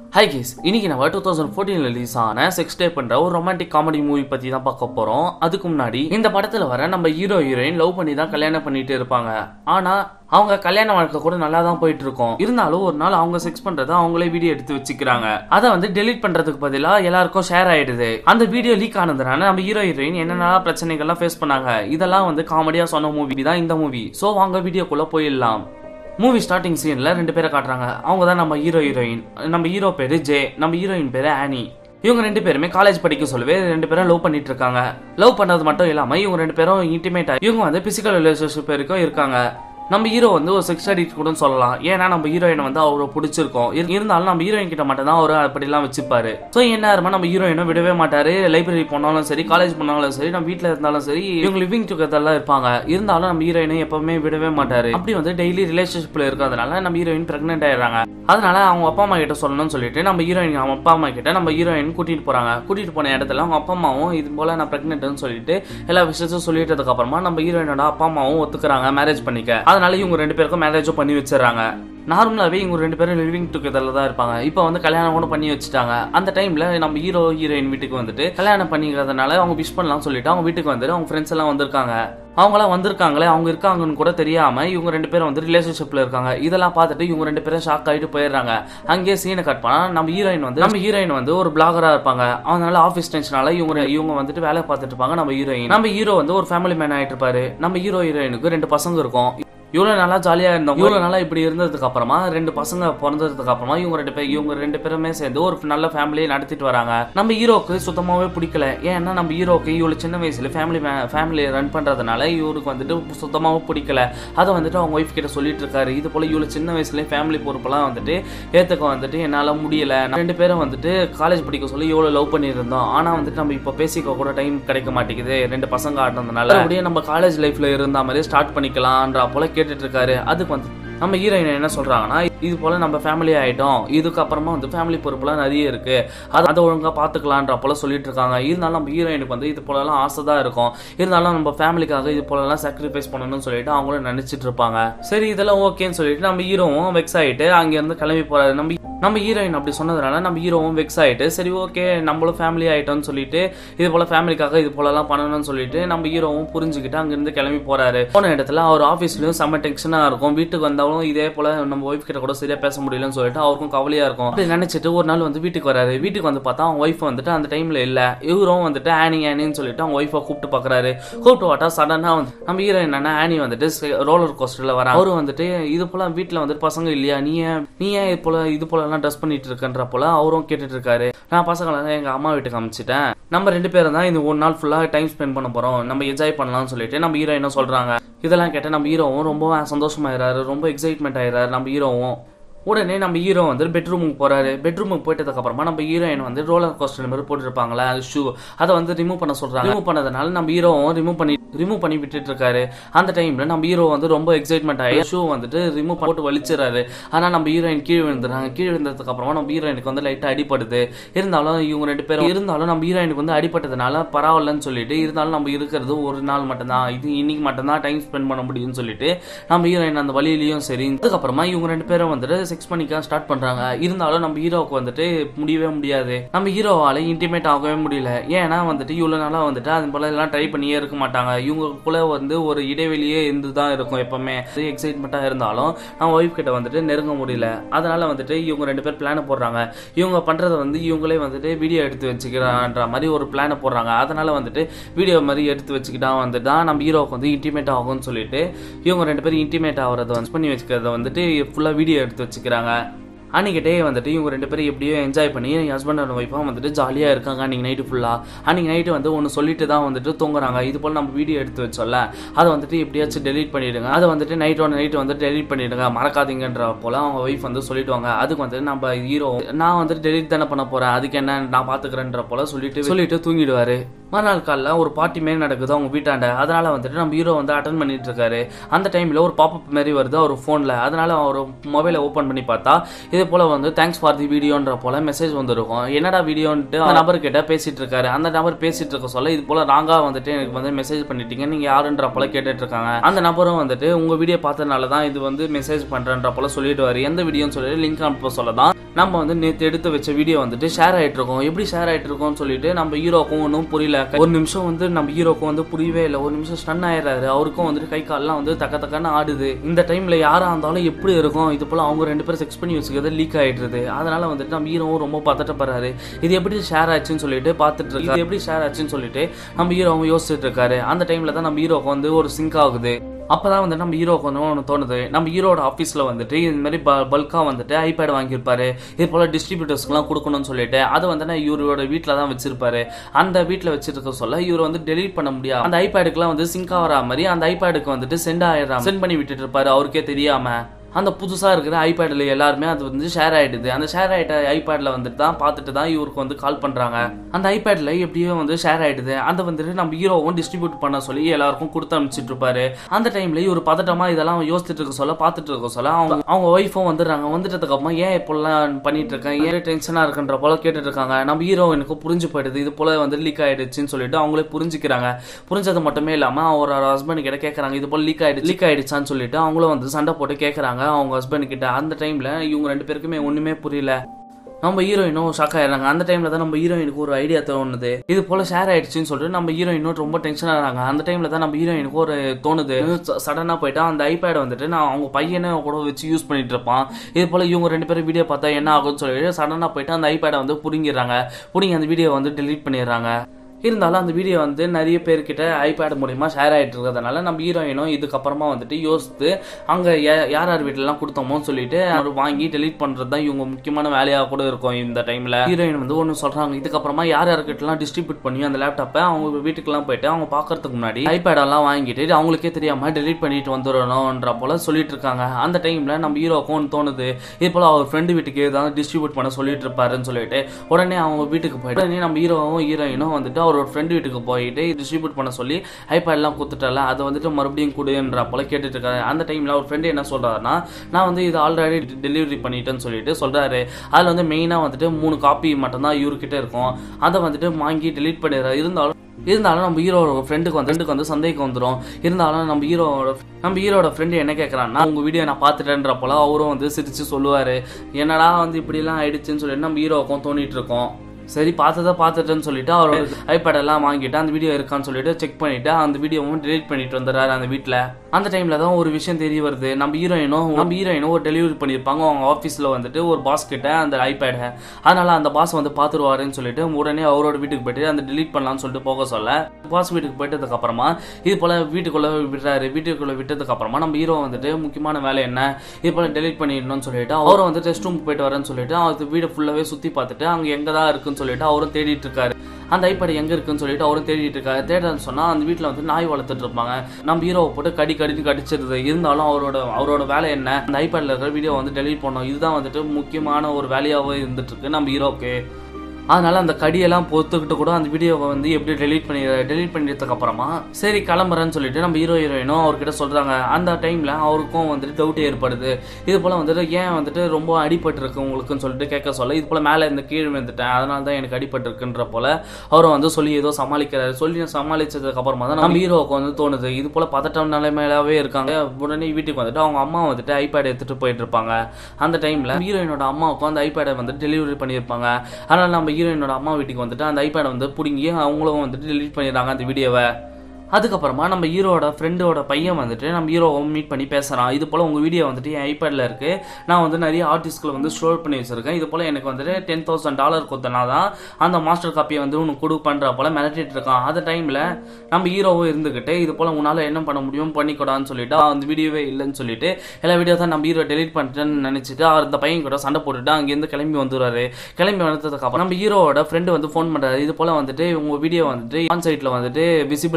high guys இன்னைக்கு நம்ம two thousand fourteen release ஆன செக்ஸ் டே பண்ற ஒரு ரொமான்டிக் காமெடி மூவி பத்தி தான் பார்க்க போறோம் அதுக்கு முன்னாடி இந்த படத்துல வர நம்ம ஹீரோ ஹீரோயின் லவ் பண்ணி தான் கல்யாணம் பண்ணிட்டு இருப்பாங்க ஆனா அவங்க கல்யாண வாழ்க்கை கூட நல்லா தான் போயிட்டு இருக்கும் இருந்தாலும் ஒரு நாள் அவங்க செக்ஸ் பண்றதை அவங்களே வீடியோ எடுத்து வச்சுக்கிறாங்க அதை வந்து டெலீட் பண்றதுக்கு பதிலா எல்லாருக்கும் ஷேர் ஆயிடுது அந்த வீடியோ லீக் ஆனதுனால நம்ம ஹீரோ ஹீரோயின் என்னென்ன பிரச்சனைகள்லாம் ஃபேஸ் பண்ணாங்க இதெல்லாம் வந்து காமெடியா சொன்ன மூவி தான் இந்த மூவி சோ வாங்க வீடியோக்குள்ள போயிடலாம் மூவி ஸ்டார்டிங் சீன்ல ரெண்டு பேரை காட்டுறாங்க அவங்க தான் நம்ம ஹீரோ ஹீரோயின் நம்ம ஹீரோ பேரு ஜே நம்ம ஹீரோயின் பேரு ஆனி இவங்க ரெண்டு பேருமே காலேஜ் படிக்க சொல்லவே ரெண்டு பேரும் லவ் பண்ணிட்டு இருக்காங்க லவ் பண்ணது மட்டும் இல்லாம இவங்க ரெண்டு பேரும் இன்டிமேட் இவங்க வந்து பிசிக்கல் ரிலேஷன்ஷிப் வரைக்கும் இருக்காங்க நம்ம ஹீரோ வந்து ஒரு செக்ஸ் அடிக்ட் கூட சொல்லலாம் ஏன்னா நம்ம ஹீரோயின் வந்து அவரை பிடிச்சிருக்கோம் இரு- இருந்தாலும் நம்ம ஹீரோயின் கிட்ட மட்டும் தான் அவர் அப்படிலாம் வச்சுப்பாரு ஸோ என்ன நம்ம ஹீரோயினும் விடவே மாட்டாரு லைப்ரரி போனாலும் சரி காலேஜ் போனாலும் சரி நம்ம வீட்டில் இருந்தாலும் சரி இவங்க லிவிங் டுகெதர்லாம் இருப்பாங்க இருந்தாலும் நம்ம ஹீரோயினும் எப்பவுமே விடவே மாட்டாரு அப்படி வந்து டெய்லி ரிலேஷன்ஷிப்ல இருக்கிறதுனால நம்ம ஹீரோயின் பிரெக்னென்ட் ஆயிடுறாங்க அதனால அவங்க அப்பா அம்மா கிட்ட சொல்லணும்னு சொல்லிட்டு நம்ம ஹீரோயின் அவங்க அப்பா அம்மா கிட்ட நம்ம ஹீரோயின் கூட்டிட்டு போறாங்க கூட்டிட்டு போன இடத்துல அவங்க அப்பா அம்மாவும் இது போல நான் பிரெக்னென்ட்னு சொல்லிட்டு எல்லா விஷயத்தையும் சொல்லிட்டதுக்கு அப்புறமா நம்ம ஹீரோயினோட அப்பா அம்மாவும் ஒத்துக்கிறாங்க மேரேஜ் பண்ணிக்க அதனால இவங்க ரெண்டு பேருக்கும் மேரேஜும் பண்ணி வச்சிடறாங்க நார்மலாவே இவங்க ரெண்டு பேரும் லிவிங் டுகெதர்ல தான் இருப்பாங்க இப்போ வந்து கல்யாணம் கூட பண்ணி வச்சுட்டாங்க அந்த டைம்ல நம்ம ஹீரோ ஹீரோயின் வீட்டுக்கு வந்துட்டு கல்யாணம் பண்ணிக்கிறதுனால அவங்க விஷ் பண்ணலாம் சொல்லிட்டு அவங்க வீட்டுக்கு வந்துட்டு அவங்க ஃப்ரெண்ட்ஸ் எல்லாம் வந்திருக்காங்க அவங்களாம் வந்திருக்காங்களே அவங்க இருக்காங்கன்னு கூட தெரியாம இவங்க ரெண்டு பேரும் வந்து ரிலேஷன்ஷிப்ல இருக்காங்க இதெல்லாம் பார்த்துட்டு இவங்க ரெண்டு பேரும் ஷாக் ஆயிட்டு போயிடுறாங்க அங்கேயே சீனை கட் பண்ணா நம்ம ஹீரோயின் வந்து நம்ம ஹீரோயின் வந்து ஒரு பிளாகரா இருப்பாங்க அதனால ஆஃபீஸ் டென்ஷனால இவங்க இவங்க வந்துட்டு வேலை பார்த்துட்டு இருப்பாங்க நம்ம ஹீரோயின் நம்ம ஹீரோ வந்து ஒரு ஃபேமிலி மேன் ஆயிட்டு இருப்பாரு நம்ம ஹீரோ ஹீரோயினுக்கு ரெண்டு பசங்க இருக்கும் இவ்வளவு நல்லா ஜாலியா இருந்தோம் இவ்வளவு நாளா இப்படி இருந்ததுக்கு அப்புறமா ரெண்டு பசங்க பிறந்ததுக்கு அப்புறமா இவங்க ரெண்டு பேர் இவங்க ரெண்டு பேருமே சேர்ந்து ஒரு நல்ல ஃபேமிலியை நடத்திட்டு வராங்க நம்ம ஹீரோக்கு சுத்தமாவே பிடிக்கல ஏன்னா நம்ம ஹீரோக்கு இவ்வளவு சின்ன வயசுல ஃபேமிலி ஃபேமிலியை ரன் பண்றதுனால இவருக்கு வந்துட்டு சுத்தமாவே பிடிக்கல அதை வந்துட்டு அவங்க ஒய்ஃப் கிட்ட சொல்லிட்டு இருக்காரு இது போல இவ்வளவு சின்ன வயசுல ஃபேமிலி பொறுப்பெல்லாம் வந்துட்டு ஏத்துக்க வந்துட்டு என்னால முடியல நான் ரெண்டு பேரும் வந்துட்டு காலேஜ் படிக்க சொல்லி இவ்வளவு லவ் பண்ணியிருந்தோம் ஆனா வந்துட்டு நம்ம இப்போ பேசிக்க கூட டைம் கிடைக்க மாட்டேங்குது ரெண்டு பசங்க ஆடுறதுனால அப்படியே நம்ம காலேஜ் லைஃப்ல இருந்த மாதிரி ஸ்டார்ட் பண்ணிக்கலாம்ன்ற போல கேட்டுட்டு இருக்காரு அதுக்கு வந்து நம்ம ஹீரோயின் என்ன சொல்றாங்கன்னா இது போல நம்ம ஃபேமிலி ஆயிட்டோம் இதுக்கப்புறமா வந்து ஃபேமிலி பொறுப்புலாம் நிறைய இருக்கு அது அதை ஒழுங்கா பாத்துக்கலான்ற போல சொல்லிட்டு இருக்காங்க இருந்தாலும் நம்ம ஹீரோயினுக்கு வந்து இது போலலாம் ஆசை தான் இருக்கும் இருந்தாலும் நம்ம ஃபேமிலிக்காக இது போலலாம் சாக்ரிஃபைஸ் பண்ணணும்னு சொல்லிட்டு அவங்களும் நினைச்சிட்டு இருப்பாங்க சரி இதெல்லாம் ஓகேன்னு சொல்லிட்டு நம்ம ஹீரோவும் வெக்ஸ் ஆயிட்டு அங்க இருந்து கிளம்பி போறாரு நம்ம நம்ம ஹீரோயின் அப்படி சொன்னதுனால நம்ம ஹீரோவும் வெக்ஸ் ஆயிட்டு சரி ஓகே நம்மளும் ஃபேமிலி ஆயிட்டோம்னு சொல்லிட்டு இது போல ஃபேமிலிக்காக இது போலலாம் பண்ணணும்னு சொல்லிட்டு நம்ம ஹீரோவும் புரிஞ்சுக்கிட்டு அங்கிருந்து கிளம்பி போறாரு போன இடத்துல அவர் ஆஃபீஸ்லயும் செம்ம டென்ஷனா இருக்கும் வீட்டுக்கு வந்தாலும் இதே போல நம்ம ஒய்ஃப் கிட்ட கூட சரியா பேச முடியலன்னு சொல்லிட்டு அவருக்கும் கவலையா இருக்கும் அப்படி நினைச்சிட்டு ஒரு நாள் வந்து வீட்டுக்கு வராரு வீட்டுக்கு வந்து பார்த்தா அவங்க ஒய்ஃப் வந்துட்டு அந்த டைம்ல இல்ல இவரும் வந்துட்டு ஆனி ஆனின்னு சொல்லிட்டு அவங்க ஒய்ஃபை கூப்பிட்டு பாக்குறாரு கூப்பிட்டு வாட்டா சடனா வந்து நம்ம ஹீரோ என்னன்னா ஆனி வந்துட்டு ரோலர் கோஸ்டர்ல வர அவரு வந்துட்டு இது போல வீட்டுல வந்துட்டு பசங்க இல்லையா நீ ஏன் நீ ஏன் இது போல இது போல எல்லாம் ட்ரெஸ் பண்ணிட்டு இருக்கன்ற போல அவரும் கேட்டுட்டு இருக்காரு நான் பசங்களை எங்க அம்மா வீட்டுக்கு அமிச்சிட்டேன் நம்ம ரெண்டு பேரும் தான் இந்த ஒரு நாள் ஃபுல்லா டைம் ஸ்பெண்ட் பண்ண போறோம் நம்ம என்ஜாய் பண்ணலாம்னு சொல்லிட்டு நம்ம ஹீரோ என்ன சொல்றாங்க இதெல்லாம் கேட்டு நம்ம ஹீரோவும் ரொம்ப சந்தோஷமாயிராரு ரொம்ப எக்ஸைட்மெண்ட் ஆயிராரு நம்ம ஹீரோவும் உடனே நம்ம ஹீரோ வந்து பெட்ரூமுக்கு போறாரு பெட்ரூமுக்கு போயிட்டதுக்கு அப்புறமா நம்ம ஹீரோயின் வந்து ரோலர் கோஸ்டர் மாதிரி போட்டுருப்பாங்களா அது ஷூ அதை வந்து ரிமூவ் பண்ண சொல்றாங்க ரிமூவ் பண்ணதுனால நம்ம ஹீரோவும் ரிமூவ் பண்ணி ரிமூவ் பண்ணி விட்டுட்டு இருக்காரு அந்த டைம்ல நம்ம ஹீரோ வந்து ரொம்ப எக்ஸைட்மெண்ட் ஆகி ஷூ வந்துட்டு ரிமூவ் போட்டு வலிச்சிடறாரு ஆனா நம்ம ஹீரோயின் கீழே விழுந்துறாங்க கீழே விழுந்ததுக்கு அப்புறமா நம்ம ஹீரோயினுக்கு வந்து லைட்டா அடிப்படுது இருந்தாலும் இவங்க ரெண்டு பேரும் இருந்தாலும் நம்ம ஹீரோயினுக்கு வந்து அடிப்பட்டதுனால பரவாயில்லன்னு சொல்லிட்டு இருந்தாலும் நம்ம இருக்கிறது ஒரு நாள் மட்டும்தான் இது இன்னைக்கு மட்டும்தான் டைம் ஸ்பெண்ட் பண்ண முடியும்னு சொல்லிட்டு நம்ம ஹீரோயின் அந்த வழியிலயும் சரி அதுக்கப்புறமா இவங்க ரெண்டு பேரும் வந்துட்டு செக்ஸ் பண்ணிக்க ஸ்டார்ட் பண்றாங்க இருந்தாலும் நம்ம ஹீரோவுக்கு வந்துட்டு முடியவே முடியாது நம்ம ஹீரோவால இன்டிமேட் ஆகவே முடியல ஏன்னா வந்துட்டு இவ்வளவு நாளா வந்துட்டு அது போல எல்லாம் ட்ரை பண்ணியே இருக்க மாட்டாங்க இவங்களுக்குள்ள வந்து ஒரு இடைவெளியே இருந்து தான் இருக்கும் எப்பவுமே எக்ஸைட்மெண்ட்டா இருந்தாலும் நம்ம ஒய்ஃப் கிட்ட வந்துட்டு நெருங்க முடியல அதனால வந்துட்டு இவங்க ரெண்டு பேர் பிளான போடுறாங்க இவங்க பண்றத வந்து இவங்களே வந்துட்டு வீடியோ எடுத்து வச்சுக்கிறான்ற மாதிரி ஒரு பிளான போடுறாங்க அதனால வந்துட்டு வீடியோ மாதிரி எடுத்து வச்சுக்கிட்டா வந்துட்டு தான் நம்ம ஹீரோவுக்கு வந்து இன்டிமேட் ஆகும்னு சொல்லிட்டு இவங்க ரெண்டு பேரும் இன்டிமேட் ஆகிறத வந்து பண்ணி வச்சுக்கிறத வந்துட்டு ஃபுல்லா வீடியோ எடுத்து வச்சுக்கிறாங்க அன்னைக்கு டே வந்துட்டு இவங்க ரெண்டு பேரும் எப்படியோ என்ஜாய் பண்ணி ஹஸ்பண்ட் அண்ட் ஒய்ஃபாக வந்துட்டு ஜாலியாக இருக்காங்க அன்னைக்கு நைட்டு ஃபுல்லாக அன்னைக்கு நைட்டு வந்து ஒன்று சொல்லிட்டு தான் வந்துட்டு தூங்குறாங்க இது போல் நம்ம வீடியோ எடுத்து வச்சோம்ல அதை வந்துட்டு எப்படியாச்சும் டெலீட் பண்ணிடுங்க அதை வந்துட்டு நைட் ஒன் நைட் வந்து டெலீட் பண்ணிடுங்க மறக்காதீங்கன்ற போல அவங்க ஒய்ஃப் வந்து சொல்லிடுவாங்க அதுக்கு வந்து நம்ம ஹீரோ நான் வந்துட்டு டெலீட் தானே பண்ண போறேன் அதுக்கு என்ன நான் பாத்துக்கிறேன்ற போல சொல்லிட்டு சொல்லிட்டு தூங்கிடுவாரு மறுநாள் காலைல ஒரு பார்ட்டி மாரி நடக்குது அவங்க வீட்டாண்ட அதனால வந்துட்டு நம்ம ஹீரோ வந்து அட்டன் பண்ணிட்டு இருக்காரு அந்த டைம்ல ஒரு பாப்அப் மாரி வருது அவர் ஃபோன்ல அதனால அவர் மொபைலை ஓப்பன் பண்ணி பார்த்தா இது போல வந்து தேங்க்ஸ் ஃபார் தி வீடியோன்ற போல மெசேஜ் வந்திருக்கும் என்னடா வீடியோன்ட்டு அந்த நபர் கிட்ட பேசிட்டு இருக்காரு அந்த நபர் பேசிட்டு இருக்க சொல்ல இது போல ராங்கா வந்துட்டு எனக்கு வந்து மெசேஜ் பண்ணிட்டீங்க நீங்க யாருன்ற போல கேட்டுட்டு இருக்காங்க அந்த நபரும் வந்துட்டு உங்க வீடியோ பார்த்ததுனால தான் இது வந்து மெசேஜ் பண்றேன்ற போல சொல்லிட்டு வாரு எந்த வீடியோன்னு சொல்லிட்டு லிங்க் அனுப்ப சொல்ல தான் நம்ம வந்து நேற்று எடுத்து வச்ச வீடியோ வந்துட்டு ஷேர் ஆயிட்டு இருக்கோம் எப்படி ஷேர் ஆயிட்டு இருக்கோம்னு சொல்லிட்டு நம்ம ஹீரோக்கும் ஒன்றும் புரியல ஒரு நிமிஷம் வந்து நம்ம ஹீரோக்கும் வந்து புரியவே இல்லை ஒரு நிமிஷம் ஸ்டன் ஆயிடுறாரு அவருக்கும் வந்துட்டு கை கால்லாம் வந்து தக்க தக்கன்னு ஆடுது இந்த டைம்ல யாரா இருந்தாலும் எப்படி இருக்கும் இது போல அவங்க ரெண்டு பேரும் செக்ஸ் பண்ணி வச்சுக்கிறது லீக் ஆயிடுது அதனால வந்துட்டு நம்ம ஹீரோவும் ரொம்ப பதட்டப்படுறாரு இது எப்படி ஷேர் ஆச்சுன்னு சொல்லிட்டு பார்த்துட்டு இருக்காரு இது எப்படி ஷேர் ஆச்சுன்னு சொல்லிட்டு நம்ம ஹீரோவும் யோசிச்சுட்டு இருக்காரு அந்த டைம்ல தான் நம்ம ஹீரோக்கு வந்து ஒரு சிங்க் ஆகுது அப்பதான் வந்து நம்ம ஹீரோக்கு வந்து ஒன்று தோணுது நம்ம ஹீரோட ஆஃபீஸில் வந்துட்டு இந்த மாதிரி ப பல்காக வந்துட்டு ஐபேட் வாங்கியிருப்பாரு இது போல் டிஸ்ட்ரிபியூட்டர்ஸ்க்குலாம் கொடுக்கணும்னு சொல்லிட்டு அது வந்து நான் இவரோட வீட்டில் தான் வச்சிருப்பாரு அந்த வீட்டில் வச்சிருக்க சொல்ல இவர் வந்து டெலீட் பண்ண முடியாது அந்த ஐபேடுக்குலாம் வந்து சிங்க் ஆகிற மாதிரி அந்த ஐபேடுக்கு வந்துட்டு சென்ட் ஆயிடுறாங்க சென்ட் பண்ணி விட்டுட்டு இருப்பாரு அவருக்கே தெரியாம அந்த புதுசாக இருக்கிற ஐபேடில் எல்லாருமே அது வந்து ஷேர் ஆகிடுது அந்த ஷேர் ஆகிட்ட ஐபேடில் வந்துட்டு தான் பார்த்துட்டு தான் இவருக்கு வந்து கால் பண்ணுறாங்க அந்த ஐபேடில் எப்படியோ வந்து ஷேர் ஆகிடுது அந்த வந்துட்டு நம்ம ஹீரோவும் டிஸ்ட்ரிபியூட் பண்ண சொல்லி எல்லாருக்கும் கொடுத்து அனுப்பிச்சிட்டு இருப்பாரு அந்த டைம்ல இவர் பதட்டமாக இதெல்லாம் யோசிச்சுட்டு இருக்க சொல்ல பார்த்துட்டு இருக்க சொல்ல அவங்க அவங்க ஒய்ஃபும் வந்துடுறாங்க வந்துட்டதுக்கு அப்புறமா ஏன் இப்போல்லாம் பண்ணிட்டு இருக்கேன் ஏன் டென்ஷனாக இருக்குன்ற போல கேட்டுட்டு இருக்காங்க நம்ம ஹீரோ எனக்கு புரிஞ்சு போயிடுது இது போல வந்து லீக் ஆயிடுச்சுன்னு சொல்லிட்டு அவங்களே புரிஞ்சுக்கிறாங்க புரிஞ்சது மட்டுமே இல்லாமல் அவரோட ஹஸ்பண்ட் கிட்ட கேட்குறாங்க இது போல லீக் ஆயிடுச்சு லீக் ஆயிடுச்சான்னு சொல்லிட்டு அவங்களும் வந்து சண்டை போட்டு கேட்குறாங்க அவங்க ஹஸ்பண்ட் கிட்ட அந்த டைம்ல இவங்க ரெண்டு பேருக்குமே ஒண்ணுமே புரியல நம்ம ஹீரோயினும் ஷாக் ஆயிடுறாங்க அந்த டைம்ல தான் நம்ம ஹீரோயினுக்கு ஒரு ஐடியா தோணுது இது போல ஷேர் ஆயிடுச்சுன்னு சொல்லிட்டு நம்ம ஹீரோயினும் ரொம்ப டென்ஷன் ஆகிறாங்க அந்த டைம்ல தான் நம்ம ஹீரோயினுக்கு ஒரு தோணுது சடனா போயிட்டா அந்த ஐபேட் வந்துட்டு நான் அவங்க பையனை கூட வச்சு யூஸ் பண்ணிட்டு இருப்பான் இது போல இவங்க ரெண்டு பேரும் வீடியோ பார்த்தா என்ன ஆகும்னு சொல்லிட்டு சடனா போயிட்டு அந்த ஐபேடை வந்து புடுங்கிடுறாங்க புடுங்கி அந்த வீடியோ வந்து டெலீட் பண்ணிடுறாங்க இருந்தாலும் அந்த வீடியோ வந்து நிறைய பேர்கிட்ட ஐபேட் மூலியமா ஷேர் ஆயிட்டு இருக்கிறதுனால நம்ம ஹீரோயினும் இதுக்கப்புறமா வந்துட்டு யோசித்து அங்க யா- யார் யார் வீட்டிலலாம் கொடுத்தோமோன்னு சொல்லிட்டு அவர் வாங்கி டெலீட் பண்றது தான் இவங்க முக்கியமான வேலையாக கூட இருக்கும் இந்த டைம்ல ஹீரோயின் வந்து ஒன்று சொல்றாங்க இதுக்கப்புறமா யார் யார்கிட்டலாம் டிஸ்ட்ரிபியூட் பண்ணி அந்த லேப்டாப்பை அவங்க வீட்டுக்கெல்லாம் போயிட்டு அவங்க பார்க்கறதுக்கு முன்னாடி ஐபேடெல்லாம் வாங்கிட்டு அவங்களுக்கே தெரியாம டெலீட் பண்ணிட்டு வந்துடணும்ன்ற போல சொல்லிட்டு இருக்காங்க அந்த டைம்ல நம்ம ஹீரோக்கும் ஒண்ணு தோணுது இது போல அவர் ஃப்ரெண்டு வீட்டுக்கு ஏதாவது டிஸ்ட்ரிபியூட் பண்ண சொல்லிட்டு இருப்பாருன்னு சொல்லிட்டு உடனே அவங்க வீட்டுக்கு போயிட்டு உடனே நம்ம ஹீரோவும் ஹீரோயினும் வந்துட்டு அவரோட ஃப்ரெண்டு வீட்டுக்கு போயிட்டு டிஸ்ட்ரிபியூட் பண்ண சொல்லி ஐபேட்லாம் கொடுத்துட்டால அதை வந்துட்டு மறுபடியும் கொடுன்ற போல கேட்டுட்டு இருக்காரு அந்த டைம்ல அவர் ஃப்ரெண்டு என்ன சொல்றாருன்னா நான் வந்து இது ஆல்ரெடி டெலிவரி பண்ணிட்டேன்னு சொல்லிட்டு சொல்றாரு அதுல வந்து மெயினா வந்துட்டு மூணு காப்பி மட்டும்தான் இவர்கிட்ட இருக்கும் அதை வந்துட்டு வாங்கி டெலீட் பண்ணிடுறாரு இருந்தாலும் இருந்தாலும் நம்ம ஹீரோட ஃப்ரெண்டுக்கு வந்து ஃப்ரெண்டுக்கு வந்து சந்தேகம் வந்துடும் இருந்தாலும் நம்ம ஹீரோட நம்ம ஹீரோட ஃப்ரெண்டு என்ன கேட்குறான்னா உங்க வீடியோ நான் பார்த்துட்டேன்ற போல அவரும் வந்து சிரிச்சு சொல்லுவாரு என்னடா வந்து இப்படிலாம் ஆயிடுச்சுன்னு சொல்லிட்டு நம்ம ஹீரோவுக்கும் தோணிட்டு இருக்கோம் சரி பார்த்ததை பார்த்துட்டேன்னு சொல்லிட்டு அவர் ஐபேட் எல்லாம் வாங்கிட்டு அந்த வீடியோ இருக்கான்னு சொல்லிட்டு செக் பண்ணிட்டு அந்த வீடியோவும் டெலீட் பண்ணிட்டு வந்துடுறாரு அந்த வீட்டில் அந்த டைம்ல தான் ஒரு விஷயம் தெரிய வருது நம்ம ஹீரோயினும் நம்ம ஹீரோயினும் ஒரு டெலிவரி பண்ணியிருப்பாங்க அவங்க ஆஃபீஸில் வந்துட்டு ஒரு பாஸ் கிட்ட அந்த ஐபேடை அதனால அந்த பாஸ் வந்து பார்த்துருவாருன்னு சொல்லிட்டு உடனே அவரோட வீட்டுக்கு போயிட்டு அந்த delete பண்ணலாம்னு சொல்லிட்டு போக சொல்ல பாஸ் வீட்டுக்கு போயிட்டதுக்கு அப்புறமா இது போல வீட்டுக்குள்ள விடுறாரு வீட்டுக்குள்ள விட்டதுக்கு அப்புறமா நம்ம ஹீரோ வந்துட்டு முக்கியமான வேலை என்ன இது போல டெலீட் பண்ணிடணும்னு சொல்லிட்டு அவரும் வந்து ரெஸ்ட் ரூம் போயிட்டு வரேன்னு சொல்லிட்டு அவர் வீடு ஃபுல்லாவே சுத்தி பார்த்துட்டு அங்க எங்க தான் இருக்குன்னு சொல்லிட்டு அவரும் தேடிட்டு இருக்காரு அந்த ஐபேட் எங்க இருக்குன்னு சொல்லிட்டு அவரும் தேடிட்டு இருக்காரு தேடுறேன்னு சொன்னா அந்த வீட்ல வந்து நாய் வளர்த்துட்டு இருப்பாங்க நம்ம ஹீரோவை போட்டு கடி கடின்னு கடிச்சிருது இருந்தாலும் அவரோட அவரோட வேலை என்ன அந்த ஐபேட்ல இருக்கிற வீடியோ வந்து டெலீட் பண்ணோம் இதுதான் வந்துட்டு முக்கியமான ஒரு வேலையாவே இருந்துட்டு இருக்கு நம்ம ஹீரோக்கு அதனால அந்த கடியெல்லாம் பொறுத்துக்கிட்டு கூட அந்த வீடியோவை வந்து எப்படி டெலீட் பண்ணி டெலீட் பண்ணிட்டதுக்கு அப்புறமா சரி கிளம்புறேன்னு சொல்லிட்டு நம்ம ஹீரோ ஹீரோயினும் அவர்கிட்ட சொல்றாங்க அந்த டைம்ல அவருக்கும் வந்துட்டு டவுட் ஏற்படுது இது போல வந்துட்டு ஏன் வந்துட்டு ரொம்ப அடிபட்டு இருக்கு உங்களுக்குன்னு சொல்லிட்டு கேட்க சொல்ல இது போல மேலே இந்த கீழ் வந்துட்டேன் அதனால தான் எனக்கு அடிபட்டு இருக்குன்ற போல அவரும் வந்து சொல்லி ஏதோ சமாளிக்கிறாரு சொல்லி சமாளிச்சதுக்கு அப்புறமா தான் நம்ம ஹீரோவுக்கு வந்து தோணுது இது போல பதட்டம் நிலைமையிலாவே இருக்காங்க உடனே வீட்டுக்கு வந்துட்டு அவங்க அம்மா வந்துட்டு ஐபேட் எடுத்துட்டு போயிட்டு இருப்பாங்க அந்த டைம்ல ஹீரோயினோட அம்மாவுக்கும் அந்த ஐபேடை வந்து டெலிவரி பண்ணியிருப்பாங்க அதனால நம்ம ஹீரோயினோட அம்மா வீட்டுக்கு வந்துட்டு அந்த ஐபேடை வந்து பிடுங்கி அவங்களும் வந்துட்டு டெலிட் பண்ணிடுறாங்க அந்த வீடியோவை அதுக்கப்புறமா நம்ம ஹீரோட ஃப்ரெண்டோட பையன் வந்துட்டு நம்ம ஹீரோவை மீட் பண்ணி பேசுகிறான் இது போல் உங்கள் வீடியோ வந்துட்டு என் ஐபேடில் இருக்குது நான் வந்து நிறைய ஆர்டிஸ்ட்களை வந்து ஸ்டோர் பண்ணி வச்சிருக்கேன் இது போல் எனக்கு வந்துட்டு டென் தௌசண்ட் டாலர் கொடுத்தனா தான் அந்த மாஸ்டர் காப்பியை வந்து உனக்கு கொடு பண்ணுற போல் மிரட்டிட்டு இருக்கான் அந்த டைமில் நம்ம ஹீரோவும் இருந்துக்கிட்டு இது போல் உன்னால் என்ன பண்ண முடியும் பண்ணிக்கூடான்னு சொல்லிட்டு அந்த வீடியோவே இல்லைன்னு சொல்லிட்டு எல்லா வீடியோ தான் நம்ம ஹீரோ டெலிட் பண்ணிட்டேன்னு நினச்சிட்டு அந்த பையன் கூட சண்டை போட்டுட்டு அங்கேருந்து கிளம்பி வந்துடுறாரு கிளம்பி வந்ததுக்கு அப்புறம் நம்ம ஹீரோவோட ஃப்ரெண்டு வந்து ஃபோன் பண்ணுறாரு இது போல் வந்துட்டு உங்கள் வீடியோ வந்துட்டு ஆன் சைட்டில் வந்துட்டு விசிபிள் ஆகுது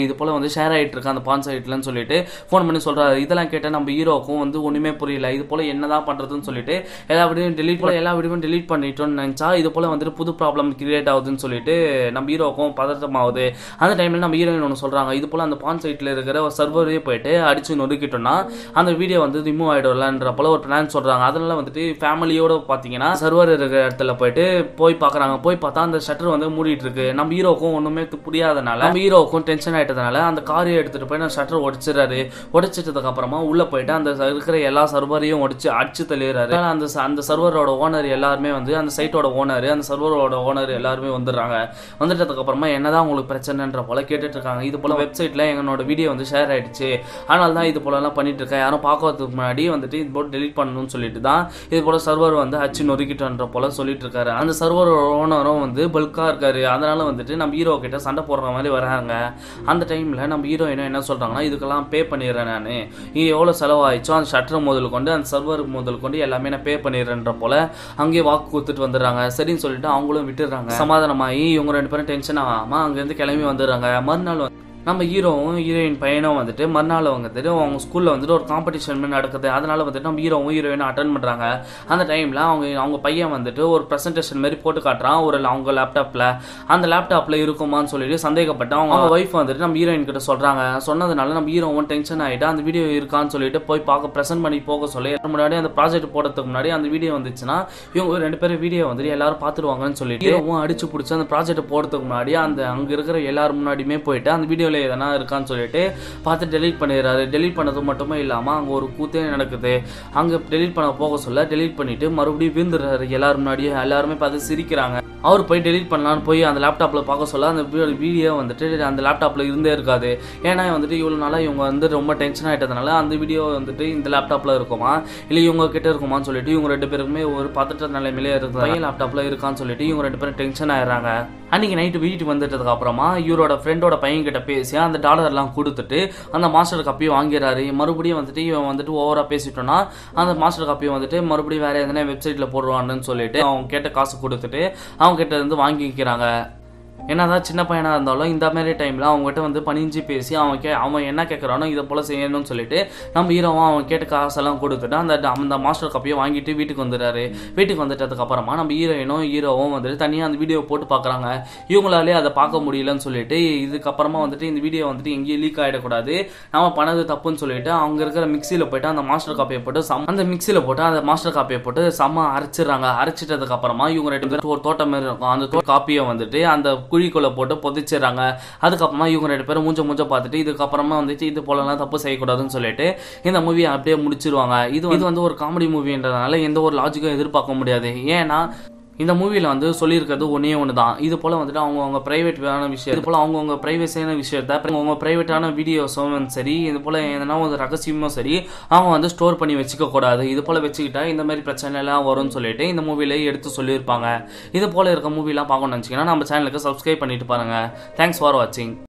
இது போல வந்து ஷேர் ஆயிட்டு இருக்கு அந்த பான் சைட்லன்னு சொல்லிட்டு ஃபோன் பண்ணி சொல்றாரு இதெல்லாம் கேட்ட நம்ம ஹீரோக்கும் வந்து ஒண்ணுமே புரியல இது போல என்னதான் பண்றதுன்னு சொல்லிட்டு எல்லா வீடியும் delete போல எல்லா வீடியோவும் delete பண்ணிட்டோம்னு நினைச்சா இது போல வந்துட்டு புது ப்ராப்ளம் கிரியேட் ஆகுதுன்னு சொல்லிட்டு நம்ம ஹீரோக்கும் பதட்டம் ஆகுது அந்த டைம்ல நம்ம ஹீரோயின் ஒன்று சொல்றாங்க இது போல அந்த பான் சைட்ல இருக்கிற ஒரு சர்வரே போயிட்டு அடிச்சு நொறுக்கிட்டோம்னா அந்த வீடியோ வந்து ரிமூவ் ஆயிடும்லன்ற போல ஒரு பிளான் சொல்றாங்க அதனால வந்துட்டு ஃபேமிலியோட பாத்தீங்கன்னா சர்வர் இருக்கிற இடத்துல போயிட்டு போய் பார்க்கறாங்க போய் பார்த்தா அந்த ஷட்டர் வந்து மூடிட்டு இருக்கு நம்ம ஹீரோக்கும் ஒண்ணுமே து- புரியாதனால நம்ம ஹீரோக்கும் டென்ஷன் ஆயிட்டதுனால அந்த காரை எடுத்துட்டு போய் அந்த ஷட்டர் உடைச்சிடுறாரு உடைச்சிட்டதுக்கு அப்புறமா உள்ள போயிட்டு அந்த ச- இருக்கிற எல்லா சர்வரையும் உடைச்சு அடிச்சு தள்ளிடுறாரு அதனால அந்த ச- அந்த சர்வரோட ஓனர் எல்லாருமே வந்து அந்த சைட்டோட ஓனர் அந்த சர்வரோட ஓனர் எல்லாருமே வந்துடுறாங்க வந்துட்டதுக்கு அப்புறமா என்னதான் உங்களுக்கு பிரச்சனைன்ற போல கேட்டுட்டு இருக்காங்க இது போல வெப்சைட்ல எங்களோட வீடியோ வந்து ஷேர் ஆயிடுச்சு அதனால தான் இது போல எல்லாம் பண்ணிட்டு இருக்கேன் யாரும் பார்க்கறதுக்கு முன்னாடி வந்துட்டு இது போல டெலிட் பண்ணணும்னு சொல்லிட்டு தான் இது போல சர்வர் வந்து அச்சு நொறுக்கிட்டோன்ற போல சொல்லிட்டு இருக்காரு அந்த சர்வர் ஓனரும் வந்து பல்கா இருக்காரு அதனால வந்துட்டு நம்ம ஹீரோ கிட்ட சண்டை போடுற மாதிரி வராங்க அந்த டைம்ல நம்ம ஹீரோயினும் என்ன சொல்றாங்கன்னா இதுக்கெல்லாம் பே பண்ணிடுறேன் நான் இது எவ்வளவு செலவாயிச்சோ அந்த ஷட்டர் முதல் கொண்டு அந்த சர்வர் முதல் கொண்டு எல்லாமே நான் பே பண்ணிடுறேன்ற போல அங்கேயே வாக்கு கொடுத்துட்டு வந்துடுறாங்க சரின்னு சொல்லிட்டு அவங்களும் விட்டுடுறாங்க சமாதானமாகி இவங்க ரெண்டு பேரும் டென்ஷன் ஆகாம அங்கேருந்து கிளம்பி வந்துடுறாங்க மறுநாள் வந்து நம்ம ஹீரோவும் ஹீரோயின் பையனும் வந்துட்டு மறுநாள் வந்துட்டு அவங்க ஸ்கூலில் வந்துட்டு ஒரு காம்படிஷன் நடக்குது அதனால வந்துட்டு நம்ம ஹீரோவும் ஹீரோயினும் அட்டன் பண்ணுறாங்க அந்த டைமில் அவங்க அவங்க பையன் வந்துட்டு ஒரு ப்ரெசன்டேஷன் மாதிரி போட்டு காட்டுறான் ஒரு அவங்க லேப்டாப்பில் அந்த லேப்டாப்பில் இருக்குமான்னு சொல்லிட்டு சந்தேகப்பட்டு அவங்க ஒய்ஃப் வந்துட்டு நம்ம ஹீரோயின் கிட்ட சொல்கிறாங்க சொன்னதுனால நம்ம ஹீரோவும் டென்ஷன் ஆகிட்டு அந்த வீடியோ இருக்கான்னு சொல்லிட்டு போய் பார்க்க ப்ரெசென்ட் பண்ணி போக சொல்லி முன்னாடி அந்த ப்ராஜெக்ட் போடுறதுக்கு முன்னாடி அந்த வீடியோ வந்துச்சுன்னா இவங்க ரெண்டு பேரும் வீடியோ வந்துட்டு எல்லாரும் பார்த்துருவாங்கன்னு சொல்லிட்டு ஹீரோவும் அடிச்சு பிடிச்சி அந்த ப்ராஜெக்ட் போடுறதுக்கு முன்னாடி அந்த அங்கே இருக்கிற எல்லாரும் முன்னாடியுமே போயிட்டு அந்த வீடியோவில் எதனா இருக்கான்னு சொல்லிட்டு பார்த்து டெலீட் பண்ணிடுறாரு டெலீட் பண்ணது மட்டுமே இல்லாமல் அங்கே ஒரு கூத்தே நடக்குது அங்கே டெலீட் பண்ண போக சொல்ல டெலீட் பண்ணிட்டு மறுபடியும் விழுந்துடுறாரு எல்லாரும் முன்னாடியே எல்லாருமே பார்த்து சிரிக்கிறாங்க அவர் போய் டெலீட் பண்ணலான்னு போய் அந்த லேப்டாப்பில் பார்க்க சொல்ல அந்த வீடியோ வந்துட்டு அந்த லேப்டாப்பில் இருந்தே இருக்காது ஏன்னா வந்துட்டு இவ்வளோ நாளாக இவங்க வந்து ரொம்ப டென்ஷன் ஆகிட்டதுனால அந்த வீடியோ வந்துட்டு இந்த லேப்டாப்பில் இருக்குமா இல்லை இவங்க கிட்ட இருக்குமான்னு சொல்லிட்டு இவங்க ரெண்டு பேருக்குமே ஒரு பதட்ட நிலைமையிலே இருக்குது பையன் லேப்டாப்பில் இருக்கான்னு சொல்லிட்டு இவங்க ரெண்டு பேரும் டென்ஷன் ஆயிடுறாங்க அன்னைக்கு நைட்டு வீட்டுக்கு வந்துட்டதுக்கு அப்புறமா இவரோட ஃப்ரெண்டோட பையன் கிட்ட பேசி அந்த டாலர்லாம் கொடுத்துட்டு அந்த மாஸ்டர் காப்பியை வாங்கிடுறாரு மறுபடியும் வந்துட்டு இவன் வந்துட்டு ஓவரா பேசிட்டோம்னா அந்த மாஸ்டர் காப்பியை வந்துட்டு மறுபடியும் வேற எதனா வெப்சைட்ல போடுவான்னு சொல்லிட்டு அவங்க கேட்ட காசு கொடுத்துட்டு அவங்க கிட்ட இருந்து வாங்கிக்கிறாங்க என்னதான் சின்ன பையனா இருந்தாலும் இந்த மாதிரி டைம்ல அவங்ககிட்ட வந்து பணிஞ்சு பேசி அவன் கே அவன் என்ன கேட்கறானோ இதை போல செய்யணும்னு சொல்லிட்டு நம்ம ஹீரோவும் அவன் கேட்ட காசெல்லாம் கொடுத்துட்டு அந்த அந்த மாஸ்டர் காப்பியை வாங்கிட்டு வீட்டுக்கு வந்துடுறாரு வீட்டுக்கு வந்துட்டதுக்கு அப்புறமா நம்ம ஹீரோயினும் ஹீரோவும் வந்துட்டு தனியாக அந்த வீடியோ போட்டு பார்க்குறாங்க இவங்களாலே அதை பார்க்க முடியலன்னு சொல்லிட்டு இதுக்கப்புறமா வந்துட்டு இந்த வீடியோ வந்துட்டு எங்கேயும் லீக் ஆகிடக்கூடாது நம்ம பண்ணது தப்புன்னு சொல்லிட்டு அவங்க இருக்கிற மிக்சியில் போயிட்டு அந்த மாஸ்டர் காப்பியை போட்டு சம் அந்த மிக்சியில் போட்டு அந்த மாஸ்டர் காப்பியை போட்டு செம்ம அரைச்சிடுறாங்க அரைச்சிட்டதுக்கு அப்புறமா இவங்க ரெண்டு பேரும் ஒரு தோட்டம் மாதிரி இருக்கும் அந்த தோ- காப்பியை வந்துட்டு அந்த குழிக்குள்ள போட்டு புதைச்சிடுறாங்க அதுக்கப்புறமா இவங்க ரெண்டு பேரும் மூஞ்ச மூஞ்ச பார்த்துட்டு இதுக்கப்புறமா வந்துட்டு இது போலலாம் தப்பு செய்யக்கூடாதுன்னு சொல்லிட்டு இந்த மூவியை அப்படியே முடிச்சிருவாங்க இது இது வந்து ஒரு காமெடி மூவின்றதுனால எந்த ஒரு லாஜிக்கும் எதிர்பார்க்க முடியாது ஏன்னா இந்த மூவியில் வந்து சொல்லியிருக்கிறது ஒன்றே ஒன்று தான் இது போல் வந்துட்டு அவங்கவுங்க ப்ரைவேட்டான விஷயம் இது போல் அவங்கவுங்க ப்ரைவேசியான விஷயத்த அவங்க ப்ரைவேட்டான வீடியோஸும் சரி இது போல் எதனா ஒரு ரகசியமும் சரி அவங்க வந்து ஸ்டோர் பண்ணி வச்சுக்க கூடாது இது போல் வச்சுக்கிட்டா இந்த மாதிரி பிரச்சனை எல்லாம் வரும்னு சொல்லிட்டு இந்த மூவில எடுத்து சொல்லியிருப்பாங்க இது போல் இருக்க மூவிலாம் பார்க்கணும்னு நினச்சிங்கன்னா நம்ம சேனலுக்கு சப்ஸ்கிரைப் பண்ணிட்டு பாருங்க தேங்க்ஸ் ஃபார் வாட்சிங்